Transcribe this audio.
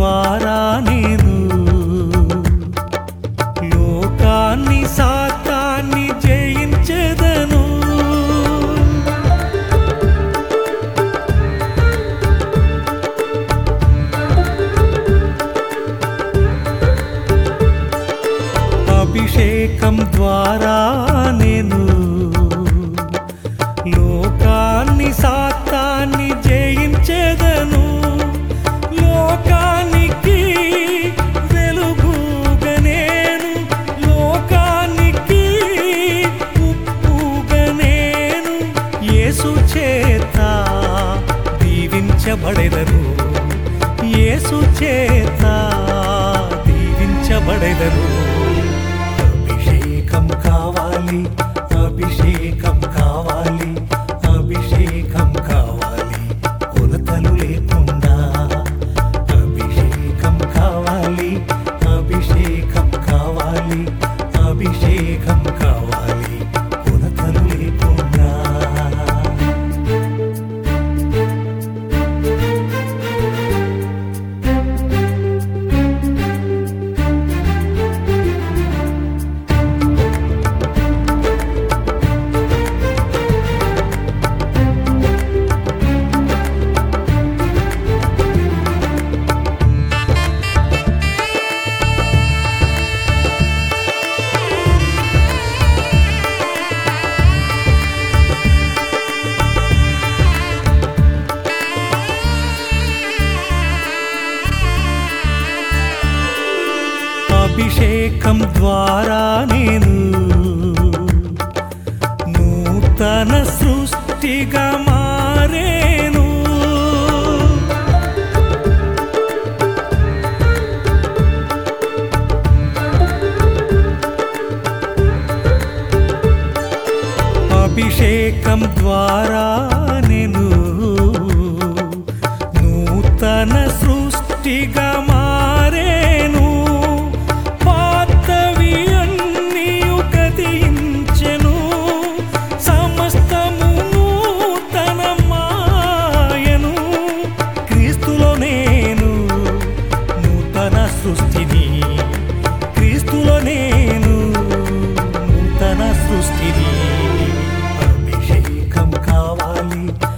ద్వారా నేను లోకాన్ని సాతాన్ని జయించెదను అభిషేకం ద్వారా నేను లోకాన్ని సాతాన్ని జయించెదను లోకానికి వెలుగుగా నేను లోకానికి ఉప్పుగా నేను యేసు చేత దీవించబడెదను యేసు చేత దీవించబడెదను అభిషేకం కావాలి అభిషేకం కావాలి అభిషేకం కావాలి కొలతలు లేకుండా అభిషేకం కావాలి అభిషేకం కావాలి అభిషేకం కావాలి కొలతలు లేకుండా అభిషేకం ద్వారా నేను నూతన సృష్టిగా మారేను అభిషేకం ద్వారా నేను నూతన సృష్టిగా మారేను పాతవి అన్నీయు గతించెను సమస్తము నూతనమాయను క్రీస్తులో నేను నూతన సృష్టిని క్రీస్తులో నేను నూతన సృష్టిని అభిషేకం కావాలి